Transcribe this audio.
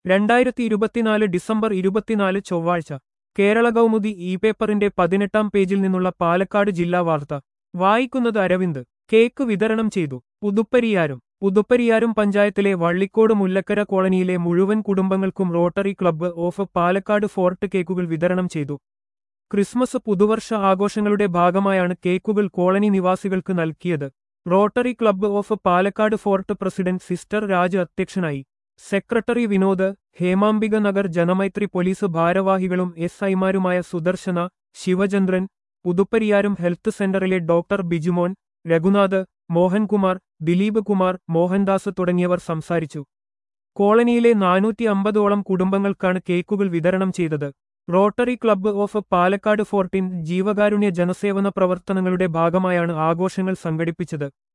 രണ്ടായിരത്തി ഇരുപത്തിനാല് ഡിസംബർ ഇരുപത്തിനാല് ചൊവ്വാഴ്ച കേരള കൗമുദി ഇ പേപ്പറിന്റെ പതിനെട്ടാം പേജിൽ നിന്നുള്ള പാലക്കാട് ജില്ലാ വാർത്ത വായിക്കുന്നത് അരവിന്ദ് കേക്ക് വിതരണം ചെയ്തു പുതുപ്പരിയാരും പുതുപ്പരിയാരും പഞ്ചായത്തിലെ വള്ളിക്കോട് മുല്ലക്കര കോളനിയിലെ മുഴുവൻ കുടുംബങ്ങൾക്കും Rotary club of Palakkad fort കേക്കുകൾ വിതരണം ചെയ്തു ക്രിസ്മസ് പുതുവർഷ ആഘോഷങ്ങളുടെ ഭാഗമായാണ് കേക്കുകൾ കോളനി നിവാസികൾക്ക് നൽകിയത് Rotary club of Palakkad fort president sister Raj അധ്യക്ഷനായി സെക്രട്ടറി വിനോദ് ഹേമാംബിക നഗർ ജനമൈത്രി പോലീസ് ഭാരവാഹികളും എസ് ഐമാരുമായ സുദർശന ശിവചന്ദ്രൻ പുതുപ്പരിയാരും ഹെൽത്ത് സെന്ററിലെ ഡോക്ടർ ബിജുമോൻ രഘുനാഥ് മോഹൻകുമാർ ദിലീപ് കുമാർ മോഹൻദാസ് തുടങ്ങിയവർ സംസാരിച്ചു കോളനിയിലെ നാനൂറ്റി അമ്പതോളം കുടുംബങ്ങൾക്കാണ് കേക്കുകൾ വിതരണം ചെയ്തത് റോട്ടറി ക്ലബ്ബ് ഓഫ് പാലക്കാട് ഫോർട്ടിൻ ജീവകാരുണ്യ ജനസേവന പ്രവർത്തനങ്ങളുടെ ഭാഗമായാണ് ആഘോഷങ്ങൾ സംഘടിപ്പിച്ചത്